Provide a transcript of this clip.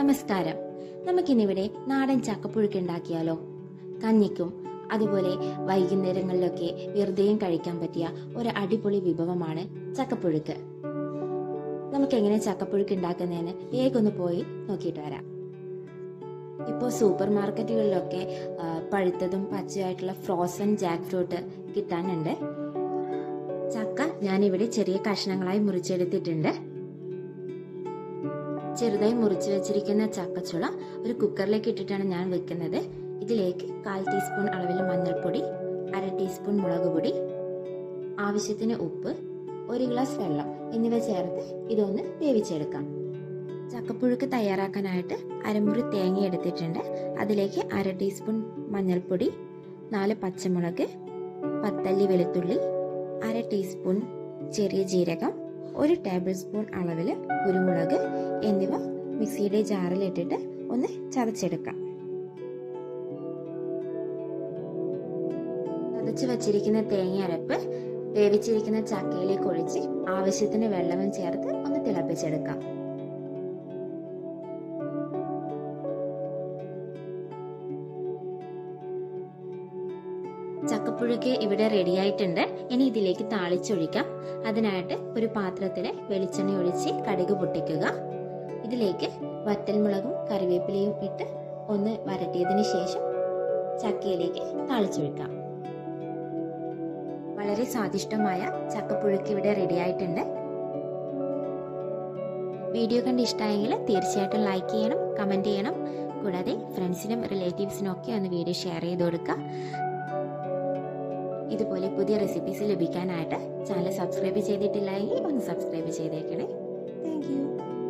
നമസ്കാരം നമുക്കിന്നിവിടെ നാടൻ ചക്കപ്പുഴുക്ക് ഉണ്ടാക്കിയാലോ കഞ്ഞിക്കും അതുപോലെ വൈകുന്നേരങ്ങളിലൊക്കെ വെറുതെയും കഴിക്കാൻ പറ്റിയ ഒരു അടിപൊളി വിഭവമാണ് ചക്കപ്പുഴുക്ക് നമുക്ക് എങ്ങനെ ചക്കപ്പുഴുക്ക് ഉണ്ടാക്കുന്നതെന്ന് വേഗം ഒന്ന് പോയി നോക്കിയിട്ട് വരാം ഇപ്പോൾ സൂപ്പർ മാർക്കറ്റുകളിലൊക്കെ ആ, പഴുത്തതും പച്ചയായിട്ടുള്ള ഫ്രോസൺ ജാക്ക് ഫ്രൂട്ട് കിട്ടാനുണ്ട് ചക്ക ഞാനിവിടെ ചെറിയ കഷ്ണങ്ങളായി മുറിച്ചെടുത്തിട്ടുണ്ട് ചെറുതായി മുറിച്ച് വെച്ചിരിക്കുന്ന ചക്കച്ചുള ഒരു കുക്കറിലേക്ക് ഇട്ടിട്ടാണ് ഞാൻ വെക്കുന്നത് ഇതിലേക്ക് കാൽ ടീസ്പൂൺ അളവിൽ മഞ്ഞൾപ്പൊടി അര ടീസ്പൂൺ മുളക് പൊടി ആവശ്യത്തിന് ഉപ്പ് ഒരു ഗ്ലാസ് വെള്ളം എന്നിവ ചേർത്ത് ഇതൊന്ന് വേവിച്ചെടുക്കാം ചക്കപ്പുഴുക്ക് തയ്യാറാക്കാനായിട്ട് അരമുറി തേങ്ങ എടുത്തിട്ടുണ്ട് അതിലേക്ക് അര ടീസ്പൂൺ മഞ്ഞൾപ്പൊടി നാല് പച്ചമുളക് പത്തല്ലി വെളുത്തുള്ളി അര ടീസ്പൂൺ ചെറിയ ജീരകം ഒരു ടേബിൾ സ്പൂൺ അളവിൽ കുരുമുളക് എന്നിവ മിക്സിയുടെ ജാറിലിട്ടിട്ട് ഒന്ന് ചതച്ചെടുക്കാം ചതച്ച് വച്ചിരിക്കുന്ന തേങ്ങ അരപ്പ് വേവിച്ചിരിക്കുന്ന ചക്കയിലേക്ക് ഒഴിച്ച് ആവശ്യത്തിന് വെള്ളവും ചേർത്ത് ഒന്ന് തിളപ്പിച്ചെടുക്കാം ചക്കപ്പുഴുക്ക് ഇവിടെ റെഡിയായിട്ടുണ്ട് ഇനി ഇതിലേക്ക് താളിച്ചൊഴിക്കാം അതിനായിട്ട് ഒരു പാത്രത്തിൽ വെളിച്ചെണ്ണ ഒഴിച്ച് കടുക് പൊട്ടിക്കുക ഇതിലേക്ക് വറ്റൽമുളകും കറിവേപ്പിലയും ഇട്ട് ഒന്ന് വരട്ടിയതിന് ശേഷം ചക്കയിലേക്ക് താളിച്ചൊഴിക്കാം വളരെ സ്വാദിഷ്ടമായ ചക്കപ്പുഴുക്ക് ഇവിടെ റെഡിയായിട്ടുണ്ട് വീഡിയോ കണ്ട് ഇഷ്ടമായെങ്കിൽ തീർച്ചയായിട്ടും ലൈക്ക് ചെയ്യണം കമൻറ്റ് ചെയ്യണം കൂടാതെ ഫ്രണ്ട്സിനും റിലേറ്റീവ്സിനും ഒക്കെ ഒന്ന് വീഡിയോ ഷെയർ ചെയ്ത് കൊടുക്കുക ഇതുപോലെ പുതിയ റെസിപ്പീസ് ലഭിക്കാനായിട്ട് ചാനൽ സബ്സ്ക്രൈബ് ചെയ്തിട്ടില്ലെങ്കിൽ ഒന്ന് സബ്സ്ക്രൈബ് ചെയ്തേക്കണേ താങ്ക് യു